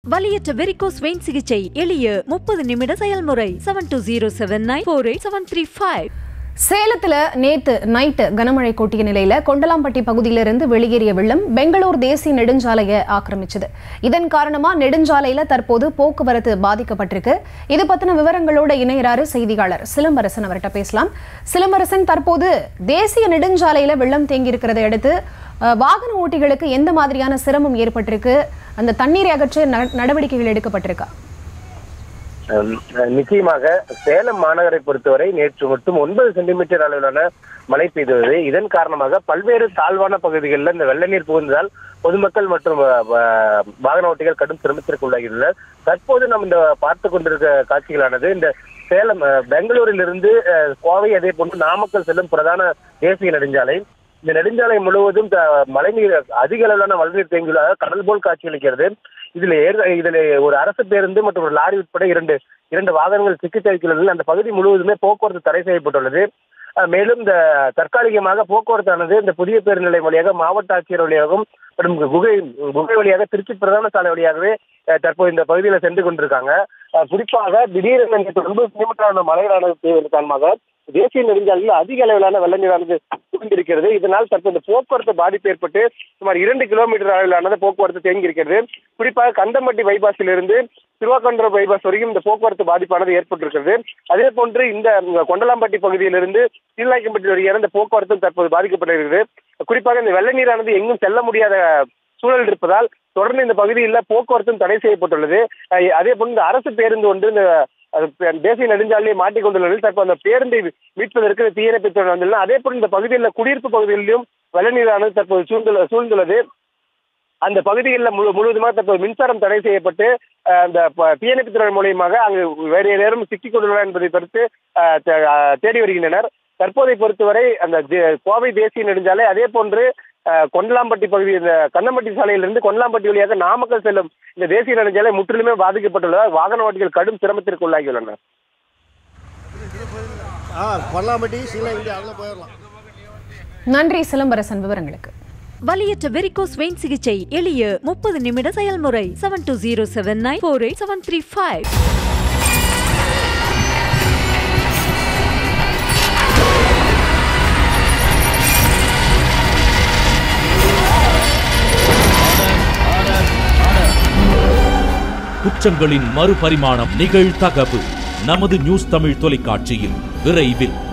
வலியற்ற varicose vein சிகிச்சை எளிய முப்பது நிமிட செயல்முறை seven two zero seven nine four eight seven three five சேலத்துல நேத்து நைட்டு கனமழை கொட்டிய நிலையில கொண்டலாம்பட்டி பகுதியிலிருந்து வெளியேறிய வெள்ளம் பெங்களூர் தேசிய நெடுஞ்சாலையை ஆக்கிரமிச்சது இதன் காரணமா நெடுஞ்சாலையில தற்போது போக்குவரத்து பாதிக்கப்பட்டிருக்கு இது பத்தின விவரங்களோட இணையறாரு செய்தியாளர் சிலம்பரசன் அவர்கிட்ட பேசலாம் சிலம்பரசன் தற்போது தேசிய நெடுஞ்சாலையில வெள்ளம் தேங்கி இருக்கிறதை அடுத்து அஹ், வாகன ஓட்டிகளுக்கு எந்த மாதிரியான சிரமம் ஏற்பட்டிருக்கு அந்த தண்ணீரை அகற்ற நட- நடவடிக்கைகள் எடுக்கப்பட்டிருக்கா அஹ் நிச்சயமாக சேலம் மாநகரை பொறுத்தவரை நேற்று மட்டும் ஒன்பது சென்டிமீட்டர் அளவிலான மழை பெய்துள்ளது இதன் காரணமாக பல்வேறு தாழ்வான பகுதிகளில் இந்த வெள்ள நீர் புகுந்ததால் பொதுமக்கள் மற்றும் அஹ், வ- வாகன ஓட்டிகள் கடும் சிரமத்திற்கு உள்ளாகியுள்ளனர் தற்போது நாம் இந்த பார்த்து கொண்டிருக்க காட்சிகளானது இந்த சேலம் அஹ், பெங்களூரிலிருந்து அஹ், கோவை அதே போன்று நாமக்கல் செல்லும் பிரதான தேசிய நெடுஞ்சாலை இந்த நெடுஞ்சாலை முழுவதும் த- மழைநீர் அதிக அளவிலான மழைநீர் தேங்கியுள்ளதாக கடல் போல் காட்சியளிக்கிறது இதுல ஏற் இதுல ஒரு அரசு பேருந்து மற்றும் ஒரு லாரி உட்பட இரண்டு இரண்டு வாகனங்கள் சிக்கி தவிக்கிறது அந்த பகுதி முழுவதுமே போக்குவரத்து தடை செய்யப்பட்டுள்ளது அஹ் மேலும் இந்த தற்காலிகமாக போக்குவரத்தானது இந்த புதிய பேருந்து நிலையம் வழியாக மாவட்ட ஆட்சியர் வழியாகவும் மற்றும் குகை குகை வழியாக திருச்சி பிரதான சாலை வழியாகவே அஹ், தற்போது இந்த பகுதியில் சென்று கொண்டிருக்காங்க அஹ், குறிப்பாக திடீரென நேற்று ஒன்பது கிலோமீட்டரான மழையானது பெய்வதன் காரணமாக தேசிய நெடுஞ்சாலையில் அதிக அளவிலான வெள்ள நீரானது புகுந்திருக்கிறது இதனால் தற்போது போக்குவரத்து பாதிப்பு ஏற்பட்டு சுமார் இரண்டு கிலோமீட்டர் அளவிலானது போக்குவரத்து தேங்கி இருக்கிறது குறிப்பாக கந்தம்பட்டி பைபாஸில் இருந்து திருவாக்கண்டூர் பைபாஸ் வரைக்கும் இந்த போக்குவரத்து பாதிப்பானது ஏற்பட்டிருக்கிறது அதே போன்று இந்த ம், கொண்டலாம்பட்டி பகுதியிலிருந்து சீலாய்க்கம்பட்டி வரையான இந்த போக்குவரத்தும் தற்போது பாதிக்கப்பட்டிருக்கிறது குறிப்பாக இந்த வெள்ள நீரானது எங்கும் செல்ல முடியாத சூழல் இருப்பதால் தொடர்ந்து இந்த பகுதியில் போக்குவரத்தும் தடை செய்யப்பட்டுள்ளது அஹ் அதே போன்று இந்த அரசு பேருந்து ஒன்று இந்த அது பே- தேசிய நெடுஞ்சாலையை மாட்டிக்கொண்டுள்ளது தற்போது அந்த பேருந்தை மீட்பதற்கு தீயணைப்பு துறை வந்துள்ளன அதே போன்று இந்த பகுதியில் குடியிருப்பு பகுதிகளிலும் வெள்ள நீரானது தற்போது சூழ்ந்துள்ள சூழ்ந்துள்ளது அந்த பகுதிகளில் முழு முழுவதுமாக தற்போது மின்சாரம் தடை செய்யப்பட்டு அஹ், அந்த ப- தீயணைப்பு துறை மூலியமாக அங்கு வேறு நேரம் சிக்கிக் கொண்டுள்ளன என்பதை பொறுத்து அஹ், தே- அஹ், தேடி வருகின்றனர் தற்போதை பொறுத்தவரை அந்த தே- கோவை தேசிய நெடுஞ்சாலை அதே போன்று அஹ், கொண்டலாம்பட்டி பகுதி இந்த கண்ணம்பட்டி சாலையிலிருந்து கொண்டலாம்பட்டி வழியாக நாமக்கல் செல்லும் இந்த தேசிய நெடுஞ்சாலை முற்றிலுமே பாதிக்கப்பட்டுள்ளதால் வாகன ஓட்டிகள் கடும் சிரமத்திற்கு உள்ளாகியுள்ளனர் ஆ கொல்லாம்பட்டி சீலை இங்கே அதில் போயிடலாம் நன்றி சிலம்பரசன் விவரங்களுக்கு வலியற்ற வெரிகோஸ் வெயின் சிகிச்சை எளிய முப்பது நிமிட செயல்முறை seven two zero seven nine four eight seven three five குற்றங்களின் மறுபரிமாணம் நிகழ்தகவு நமது நியூஸ் தமிழ் தொலைக்காட்சியில் விரைவில்